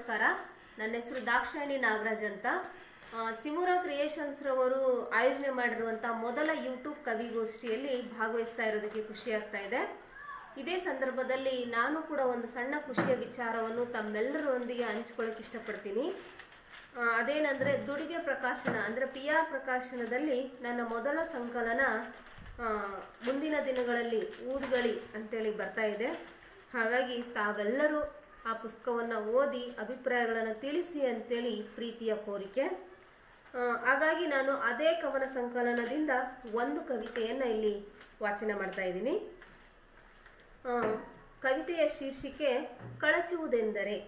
ನಮಸ್ಕಾರ ನನ್ನ ಹೆಸರು ದಾಕ್ಷಾಯಣಿ ನಾಗರಾಜ್ ಅಂತ ಆ, ಸಿಮುರಾ ಕ್ರಿಯೇಷನ್ಸ್ ರವರು ಆಯೋಜನೆ ಮಾಡಿರುವಂಥ ಮೊದಲ ಯೂಟ್ಯೂಬ್ ಕವಿಗೋಷ್ಠಿಯಲ್ಲಿ ಭಾಗವಹಿಸ್ತಾ ಇರೋದಕ್ಕೆ ಖುಷಿ ಆಗ್ತಾ ಇದೆ ಇದೇ ಸಂದರ್ಭದಲ್ಲಿ ನಾನು ಕೂಡ ಒಂದು ಸಣ್ಣ ಖುಷಿಯ ವಿಚಾರವನ್ನು ತಮ್ಮೆಲ್ಲರೊಂದಿಗೆ ಹಂಚ್ಕೊಳ್ಳೋಕೆ ಇಷ್ಟಪಡ್ತೀನಿ ಆ, ಅದೇನಂದ್ರೆ ದುಡಿಗೆ ಪ್ರಕಾಶನ ಅಂದರೆ ಪಿ ಆರ್ ಪ್ರಕಾಶನದಲ್ಲಿ ನನ್ನ ಮೊದಲ ಸಂಕಲನ ಆ, ಮುಂದಿನ ದಿನಗಳಲ್ಲಿ ಊದುಗಳಿ ಅಂತೇಳಿ ಬರ್ತಾ ಇದೆ ಹಾಗಾಗಿ ತಾವೆಲ್ಲರೂ ಆ ಪುಸ್ತಕವನ್ನು ಓದಿ ಅಭಿಪ್ರಾಯಗಳನ್ನು ತಿಳಿಸಿ ಅಂತೇಳಿ ಪ್ರೀತಿಯ ಕೋರಿಕೆ ಆ, ಹಾಗಾಗಿ ನಾನು ಅದೇ ಕವನ ಸಂಕಲನದಿಂದ ಒಂದು ಕವಿತೆಯನ್ನು ಇಲ್ಲಿ ವಾಚನ ಮಾಡ್ತಾ ಇದ್ದೀನಿ ಆ, ಕವಿತೆಯ ಶೀರ್ಷಿಕೆ ಕಳಚುವುದೆಂದರೆ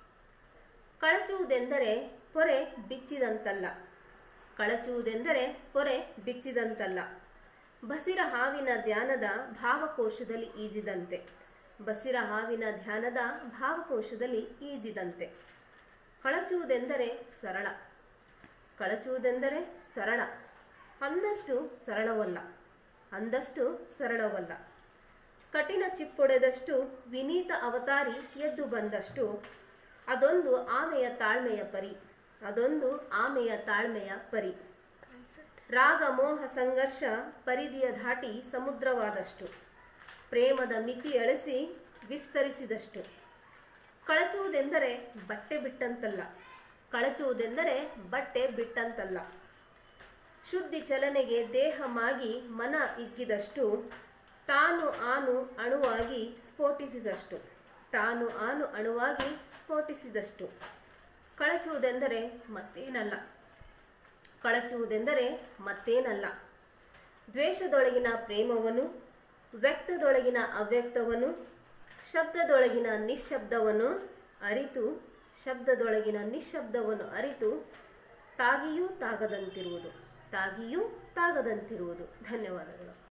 ಕಳಚುವುದೆಂದರೆ ಪೊರೆ ಬಿಚ್ಚಿದಂತಲ್ಲ ಕಳಚುವುದೆಂದರೆ ಪೊರೆ ಬಿಚ್ಚಿದಂತಲ್ಲ ಬಸಿರ ಹಾವಿನ ಧ್ಯಾನದ ಭಾವಕೋಶದಲ್ಲಿ ಈಜಿದಂತೆ ಬಸಿರ ಹಾವಿನ ಧ್ಯಾನದ ಭಾವಕೋಶದಲ್ಲಿ ಈಜಿದಂತೆ ಕಳಚುವುದೆಂದರೆ ಸರಳ ಕಳಚುವುದೆಂದರೆ ಸರಳ ಅಂದಷ್ಟು ಸರಳವಲ್ಲ ಅಂದಷ್ಟು ಸರಳವಲ್ಲ ಕಠಿಣ ಚಿಪ್ಪೊಡೆದಷ್ಟು ವಿನೀತ ಅವತಾರಿ ಎದ್ದು ಬಂದಷ್ಟು ಅದೊಂದು ಆಮೆಯ ತಾಳ್ಮೆಯ ಪರಿ ಅದೊಂದು ಆಮೆಯ ತಾಳ್ಮೆಯ ಪರಿ ರಾಗ ಮೋಹ ಸಂಘರ್ಷ ಪರಿಧಿಯ ದಾಟಿ ಸಮುದ್ರವಾದಷ್ಟು ಪ್ರೇಮದ ಮಿತಿ ಅಳಿಸಿ ವಿಸ್ತರಿಸಿದಷ್ಟು ಕಳಚುವುದೆಂದರೆ ಬಟ್ಟೆ ಬಿಟ್ಟಂತಲ್ಲ ಕಳಚುವುದೆಂದರೆ ಬಟ್ಟೆ ಬಿಟ್ಟಂತಲ್ಲ ಶುದ್ಧಿ ಚಲನೆಗೆ ದೇಹ ಮಾಗಿ ಮನ ಇಗ್ಗಿದಷ್ಟು ತಾನು ಆನು ಅಣುವಾಗಿ ಸ್ಫೋಟಿಸಿದಷ್ಟು ತಾನು ಆನು ಅಣುವಾಗಿ ಸ್ಫೋಟಿಸಿದಷ್ಟು ಕಳಚುವುದೆಂದರೆ ಮತ್ತೇನಲ್ಲ ಕಳಚುವುದೆಂದರೆ ಮತ್ತೇನಲ್ಲ ದ್ವೇಷದೊಳಗಿನ ಪ್ರೇಮವನ್ನು ವ್ಯಕ್ತದೊಳಗಿನ ಅವ್ಯಕ್ತವನ್ನು ಶಬ್ದದೊಳಗಿನ ನಿಶ್ಶಬ್ದವನ್ನು ಅರಿತು ಶಬ್ದದೊಳಗಿನ ನಿಶ್ಶಬ್ದವನ್ನು ಅರಿತು ತಾಗಿಯೂ ತಾಗದಂತಿರುವುದು ತಾಗಿಯೂ ತಾಗದಂತಿರುವುದು ಧನ್ಯವಾದಗಳು